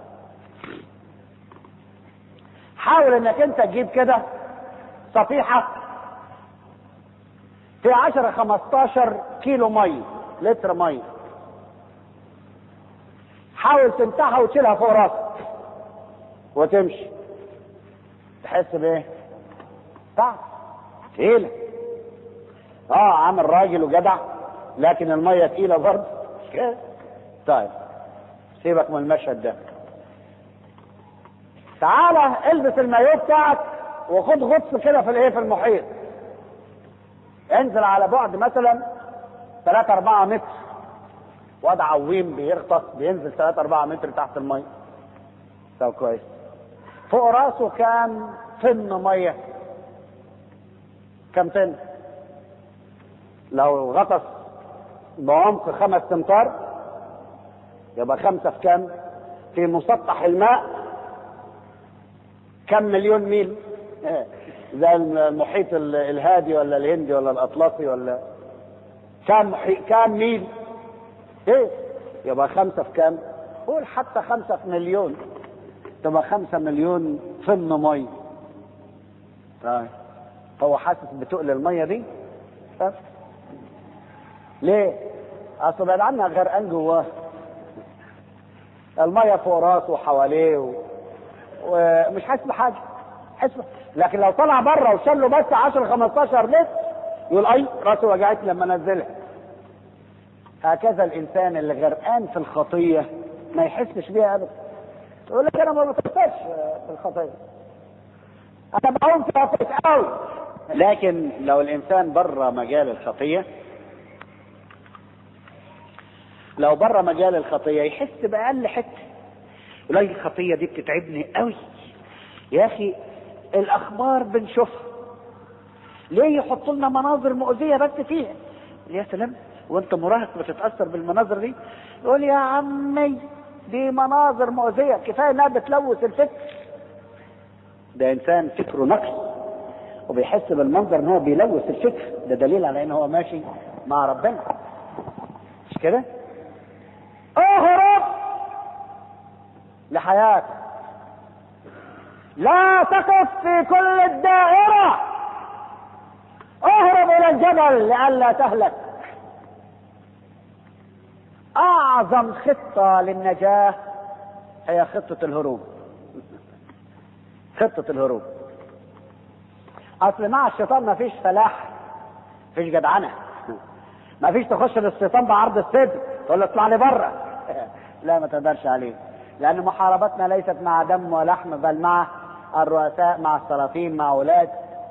حاول انك انت تجيب كده صفيحه في 10 15 كيلو ميه لتر ميه حاول تمسحها وتشيلها فوق راسك وتمشي تحس بايه؟ تعب تقيله اه عامل راجل وجدع لكن الميه تقيله برضه مش كده طيب سيبك من المشهد ده تعالى البس المايوه بتاعك وخد غطس كده في الايه في المحيط انزل على بعد مثلا 3 4 متر واد عويم بيغطس بينزل 3 4 متر تحت الميه طب كويس فوق راسه كام طن ميه كام طن لو غطس بعمق خمس امتار يبقى خمسة في كام في مسطح الماء كم مليون ميل زي المحيط الهادي ولا الهندي ولا الاطلسي ولا كم كم ميل ايه يبقى خمسة في كام قول حتى خمسة في مليون تبقى خمسة مليون طن مية طيب هو حاسس بتقل المية دي طيب. ليه اصل بعد عنها غرقان جواه المية فوق راسه وحواليه و... ومش حاسس بحاجة حاسس لكن لو طلع بره وشال له بس 10 15 لتر يقول اي راسه وجعت لما نزلها هكذا الانسان اللي غرقان في الخطيه ما يحسش بيها ابدا يقول لك انا ما بتأثرش بالخطيه انا بعوم فيها كويس قوي لكن لو الانسان بره مجال الخطيه لو بره مجال الخطيه يحس باقل حته يقول لك الخطيه دي بتتعبني قوي يا اخي الاخبار بنشوفها ليه يحطوا لنا مناظر مؤذيه بس فيها يا سلام وانت مراهق بتتاثر بالمناظر دي يقول يا عمي دي مناظر مؤذيه كفايه انها بتلوث الفكر ده انسان فكره نقص وبيحس بالمنظر ان هو بيلوث الفكر ده دليل على ان هو ماشي مع ربنا مش كده اهرب لحياتك لا تقف في كل الدائرة اهرب الى الجبل لئلا تهلك اعظم خطة للنجاة هي خطة الهروب خطة الهروب اصل مع الشيطان ما فيش فلاح فيش جدعنة ما فيش تخش للشيطان بعرض الصدر تقول له اطلع لي بره لا ما تقدرش عليه لان محاربتنا ليست مع دم ولحم بل مع الرؤساء مع السلاطين مع اولاد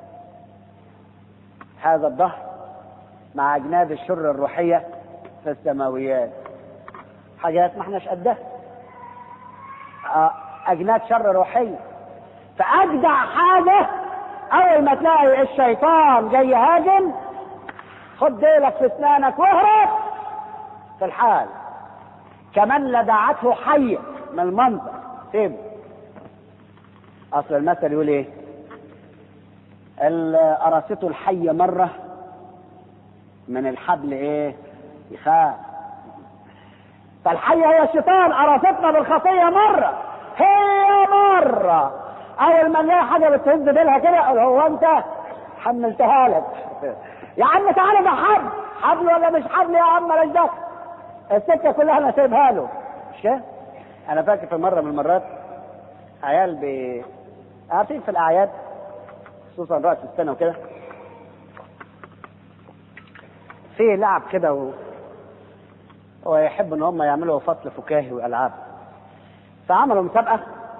هذا الظهر مع اجناد الشر الروحيه في السماويات حاجات ما احناش قدها اجناد شر روحيه فاجدع حاجه اول ما تلاقي الشيطان جاي يهاجم خد ديلك في اسنانك واهرب في الحال كمن لدعته حيه من المنظر سيبه اصل المثل يقول ايه قرصته الحيه مره من الحبل ايه يخاف فالحيه هي الشيطان قرصتنا بالخطيه مره هي مره اول ما نلاقي حاجه بتهز ديلها كده هو انت حملتها لك يا عم تعالى ده حبل حبل ولا مش حبل يا عم مالك دخل السكه كلها انا سايبها له مش كده انا فاكر في مره من المرات عيال ب عارفين في الاعياد خصوصا راس السنه وكده في لعب كده و... ويحب ان هم يعملوا فصل فكاهي والعاب فعملوا مسابقه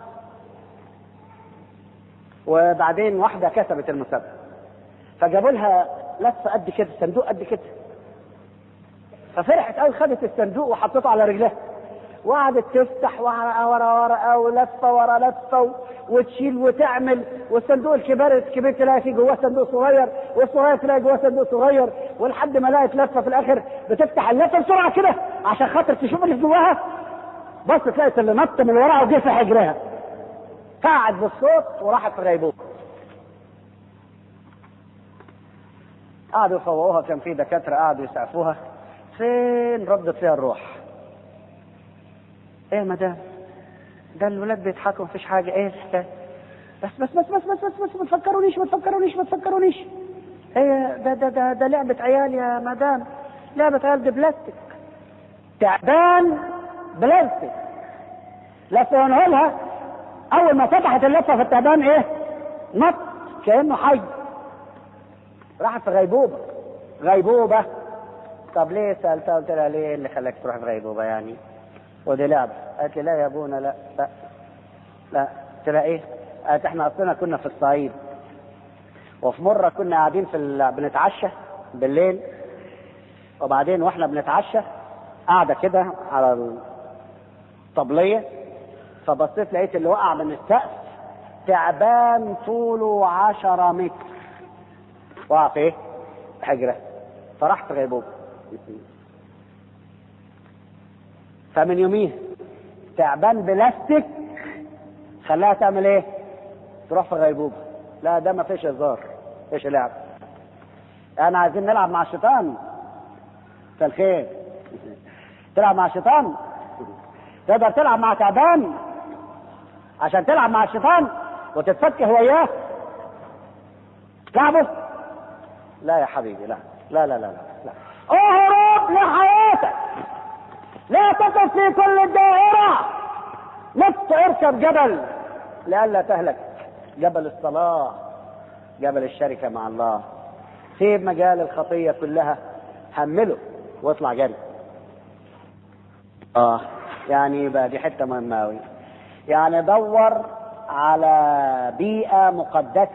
وبعدين واحده كسبت المسابقه فجابوا لها لفه قد كده صندوق قد كده ففرحت قوي خدت الصندوق وحطته على رجلها وقعدت تفتح ورقه ورا ورقه ولفه ورا لفه وتشيل وتعمل والصندوق الكبير الكبير تلاقي فيه جواه صندوق صغير والصغير تلاقي جواه صندوق صغير ولحد ما لقت لفه في الاخر بتفتح اللفه بسرعه كده عشان خاطر تشوف اللي في جواها بص تلاقي اللي نط من وراها وجه في حجرها قاعد بالصوت وراحت في غيبوبه قعدوا يفوقوها كان في دكاتره قعدوا يسعفوها فين ردت فيها الروح ايه يا مدام ده الولاد بيضحكوا مفيش حاجه ايه الحكايه بس بس بس بس بس بس بس ما تفكرونيش ما تفكرونيش ما تفكرونيش هي ده ده ده ده لعبة عيال يا مدام لعبة عيال دي بلاستيك تعبان بلاستيك لفه لها أول ما فتحت اللفة في التعبان إيه؟ نط كأنه حي راحت في غيبوبة غيبوبة طب ليه سألتها قلت لها ليه اللي خلاك تروح في غيبوبة يعني؟ ودي لعبة قالت لي لا يا ابونا لا لا لا قلت لها ايه؟ قالت احنا اصلنا كنا في الصعيد وفي مرة كنا قاعدين في ال... بنتعشى بالليل وبعدين واحنا بنتعشى قاعدة كده على الطبلية فبصيت لقيت اللي وقع من السقف تعبان طوله عشرة متر وقع في ايه؟ حجرة فرحت غيبوبة فمن يوميها تعبان بلاستيك خلاها تعمل ايه؟ تروح في غيبوبة لا ده ما فيش هزار فيش لعب انا عايزين نلعب مع الشيطان مساء الخير تلعب مع الشيطان تقدر تلعب مع تعبان عشان تلعب مع الشيطان وتتفكه وياه تلعبه لا يا حبيبي لا لا لا لا لا, لا. اهرب لحياتك لا تقف في كل الدائرة نط اركب جبل لئلا تهلك جبل الصلاة جبل الشركة مع الله سيب مجال الخطية كلها حمله واطلع جري اه يعني يبقى دي حتة مهمة أوي يعني دور على بيئة مقدسة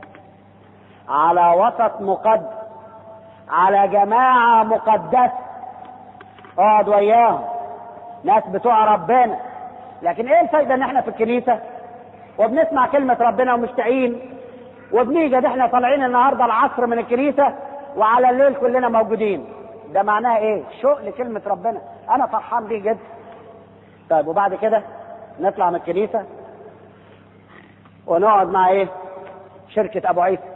على وسط مقدس على جماعة مقدسة اقعد وياهم ناس بتوع ربنا لكن ايه الفايدة ان احنا في الكنيسة وبنسمع كلمة ربنا ومشتاقين وبنيجي احنا طالعين النهارده العصر من الكنيسة وعلى الليل كلنا موجودين ده معناها ايه؟ شوق لكلمة ربنا انا فرحان بيه جدا طيب وبعد كده نطلع من الكنيسة ونقعد مع ايه؟ شركة ابو عيسى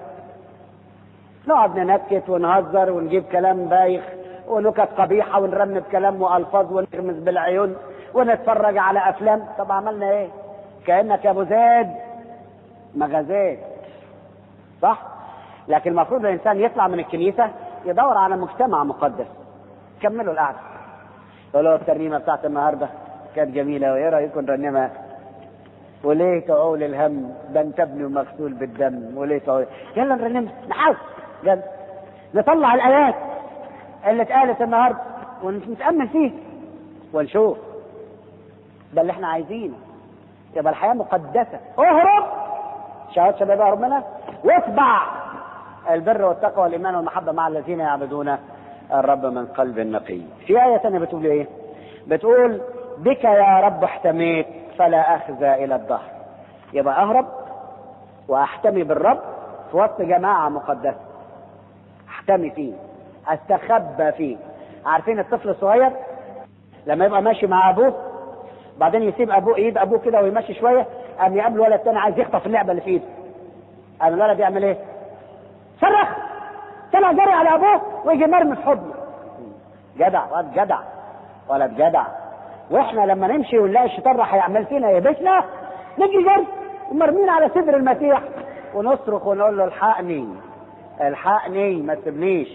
نقعد ننكت ونهزر ونجيب كلام بايخ ونكت قبيحة ونرمي بكلام وألفاظ ونغمز بالعيون ونتفرج على أفلام طب عملنا إيه؟ كأنك يا أبو زيد ما غزيت صح؟ لكن المفروض الإنسان يطلع من الكنيسة يدور على مجتمع مقدس كملوا القعدة يقولوا الترنيمة بتاعت النهاردة كانت جميلة وإيه رأيكم نرنمها؟ وليه تعول الهم ده انت ابني ومغسول بالدم وليه تعول يلا نرنمها نحاول يلا نطلع الآيات اللي اتقالت النهارده ونتأمل فيه ونشوف ده اللي احنا عايزينه يبقى الحياة مقدسة اهرب شهادة شباب ربنا واتبع البر والتقوى والإيمان والمحبة مع الذين يعبدون الرب من قلب نقي في آية ثانية بتقول ايه بتقول بك يا رب احتميت فلا أخزى إلى الظهر يبقى أهرب وأحتمي بالرب في وسط جماعة مقدسة احتمي فيه استخبى فيه عارفين الطفل الصغير لما يبقى ماشي مع ابوه بعدين يسيب ابوه ايد ابوه كده ويمشي شويه قام يقابل ولد تاني عايز يخطف اللعبه اللي في ايده قام الولد يعمل ايه؟ صرخ طلع جري على ابوه ويجي مرمي في حضنه جدع ولد جدع ولد جدع واحنا لما نمشي ونلاقي الشيطان راح يعمل فينا يبسنا نجي جري ومرمين على صدر المسيح ونصرخ ونقول له الحقني الحقني ما تسيبنيش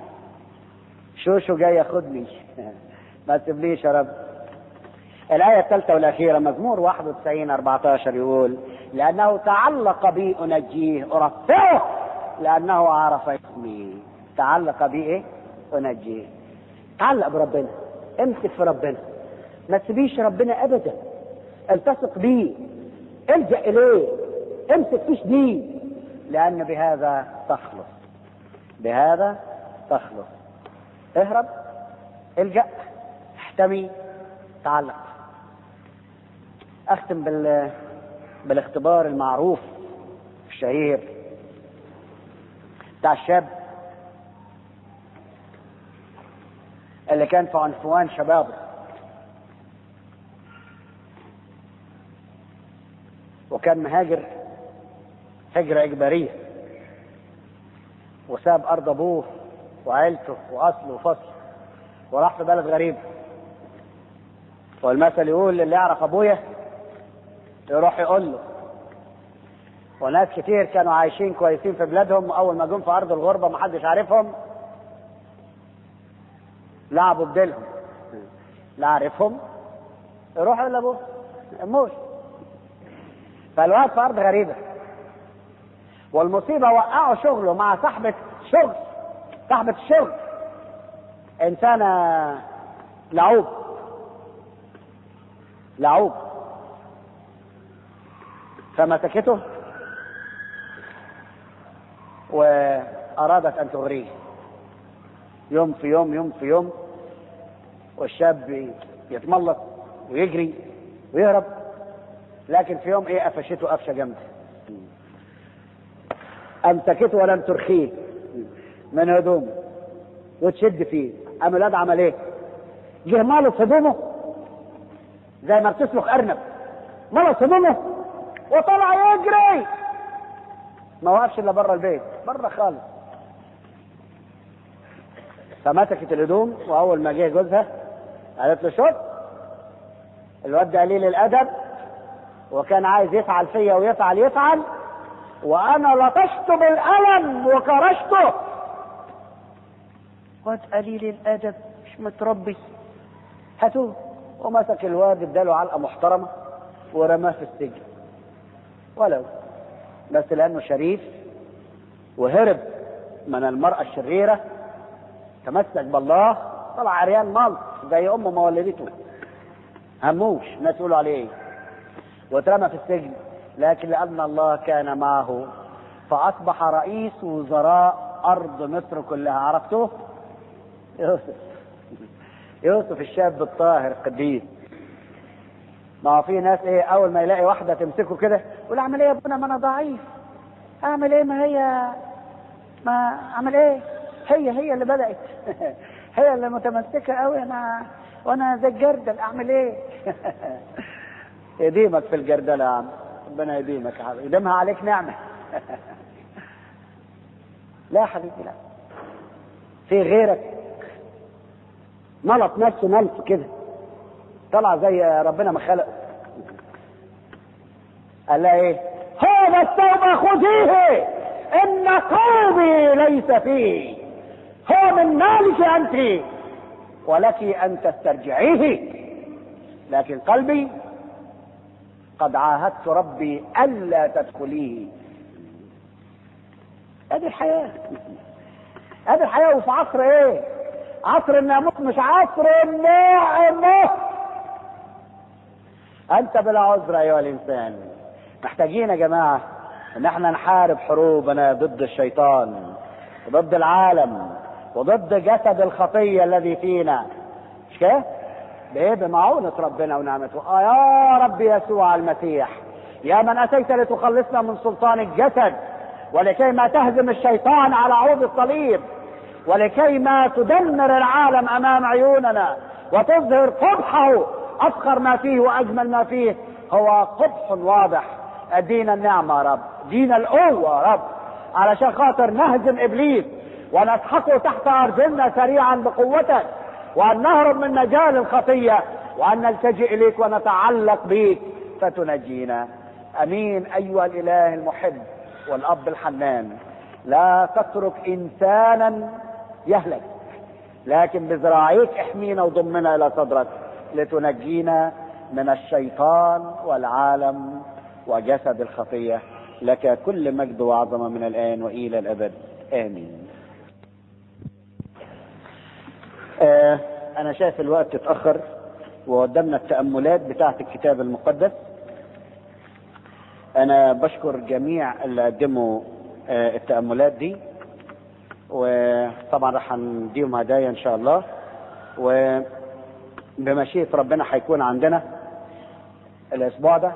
شوشو جاي ياخدني ما تسيبنيش يا رب الآية الثالثة والأخيرة مزمور 91 14 يقول لأنه تعلق بي أنجيه أرفعه لأنه عرف اسمي تعلق بي إيه؟ أنجيه تعلق بربنا امسك في ربنا ما تسيبيش ربنا أبدا التصق بيه الجأ إليه امسك فيش دي لأن بهذا تخلص بهذا تخلص اهرب الجأ احتمي تعلق اختم بال بالاختبار المعروف الشهير بتاع الشاب اللي كان في عنفوان شبابه وكان مهاجر هجرة إجبارية وساب أرض أبوه وعيلته وأصله وفصله وراح في بلد غريب والمثل يقول اللي يعرف أبويا يروح يقول له وناس كتير كانوا عايشين كويسين في بلادهم وأول ما جم في أرض الغربة محدش عارفهم لعبوا بديلهم لا عارفهم يروح يقول لأبوه موش فالواد في أرض غريبة والمصيبة وقعوا شغله مع صاحبة شغل صاحبة الشغل إنسانة لعوب لعوب فمسكته وأرادت أن تغريه يوم في يوم يوم في يوم والشاب يتملط ويجري ويهرب لكن في يوم ايه قفشته قفشه جامده امسكته ولم ترخيه من هدومه وتشد فيه قام الواد عمل ايه؟ جه مالص هدومه زي ما بتسلخ ارنب مالص هدومه وطلع يجري ما وقفش الا بره البيت بره خالص فمسكت الهدوم واول ما جه جوزها قالت له شوف الواد ده قليل الادب وكان عايز يفعل فيا ويفعل يفعل وانا لطشت بالقلم وكرشته واد قليل الادب مش متربي هاتوه ومسك الواد اداله علقه محترمه ورماه في السجن ولو بس لانه شريف وهرب من المراه الشريره تمسك بالله طلع عريان مال زي امه ما ولدته هموش الناس يقولوا عليه ايه واترمى في السجن لكن لان الله كان معه فاصبح رئيس وزراء ارض مصر كلها عرفتوه يوسف يوسف الشاب الطاهر القديس ما هو في ناس ايه اول ما يلاقي واحده تمسكه كده يقول اعمل ايه يا ابونا ما انا ضعيف اعمل ايه ما هي ما اعمل ايه هي هي اللي بدات هي اللي متمسكه قوي انا وانا زي الجردل اعمل ايه يديمك في الجردله يا عم ربنا يديمك يا حبيبي يديمها عليك نعمه لا يا حبيبي لا في غيرك ملط نفسه ملط كده طلع زي ربنا ما خلق قال لها ايه هذا الثوب خذيه ان قومي ليس فيه هو من مالك انت ولك ان تسترجعيه لكن قلبي قد عاهدت ربي الا تدخليه هذه الحياه هذه الحياه وفي عصر ايه عصر الناموس مش عصر النعمه انت بلا عذر ايها الانسان محتاجين يا جماعه ان احنا نحارب حروبنا ضد الشيطان وضد العالم وضد جسد الخطيه الذي فينا مش كده بايه بمعونة ربنا ونعمته آه يا رب يسوع المسيح يا من اتيت لتخلصنا من سلطان الجسد ولكي ما تهزم الشيطان على عود الصليب ولكي ما تدمر العالم امام عيوننا وتظهر قبحه افخر ما فيه واجمل ما فيه هو قبح واضح ادينا النعمه يا رب دينا القوه يا رب علشان خاطر نهزم ابليس ونسحقه تحت ارجلنا سريعا بقوتك وان نهرب من مجال الخطيه وان نلتجئ اليك ونتعلق بيك فتنجينا امين ايها الاله المحب والاب الحنان لا تترك انسانا يهلك لكن بذراعيك احمينا وضمنا الى صدرك لتنجينا من الشيطان والعالم وجسد الخطيه لك كل مجد وعظمه من الان والى الابد امين آه انا شايف الوقت اتاخر وقدامنا التاملات بتاعه الكتاب المقدس انا بشكر جميع اللي قدموا آه التاملات دي وطبعا راح نديهم هدايا ان شاء الله وبمشيئه ربنا هيكون عندنا الاسبوع ده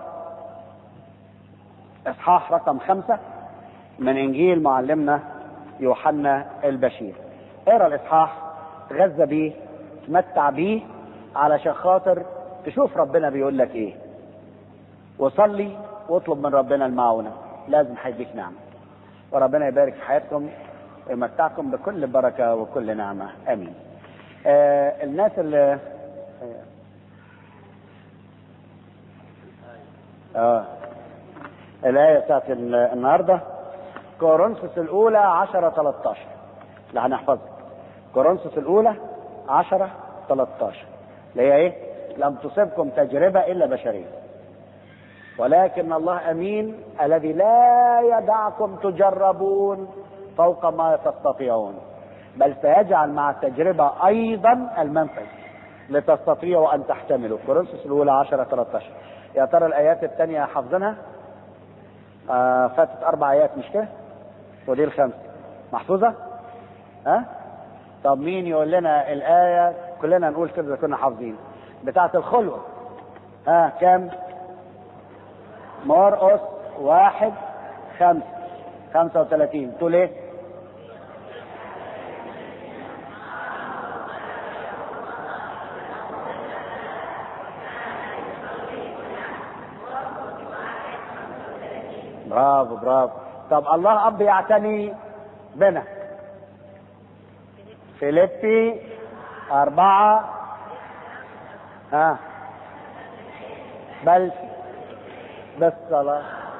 اصحاح رقم خمسة من انجيل معلمنا يوحنا البشير اقرا الاصحاح تغذى بيه تمتع بيه علشان خاطر تشوف ربنا بيقول لك ايه وصلي واطلب من ربنا المعونة لازم هيديك نعمة وربنا يبارك في حياتكم ويمتعكم بكل بركة وكل نعمة آمين آه الناس اللي آه الآية بتاعت ال- النهاردة كورنثوس الأولى 10 13 اللي هنحفظها كورنثوس الأولى 10 13 اللي هي إيه؟ لم تصبكم تجربة إلا بشرية ولكن الله أمين الذي لا يدعكم تجربون فوق ما تستطيعون بل سيجعل مع التجربة أيضا المنفذ لتستطيعوا أن تحتملوا كورنثوس الأولى 10 13 يا ترى الآيات الثانية حافظينها؟ آه فاتت أربع آيات مش كده؟ ودي الخمسة محفوظة؟ ها؟ طب مين يقول لنا الآية كلنا نقول كده إذا كنا حافظين بتاعة الخلوة ها كام؟ مرقس واحد خمسة خمسة وثلاثين تقول ايه؟ برافو برافو طب الله اب يعتني بنا فيليبي أربعة ها بل بالصلاة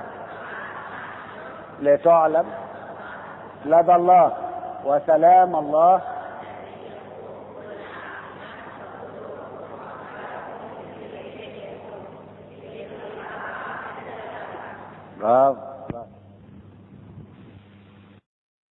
لتعلم لدى الله وسلام الله برافو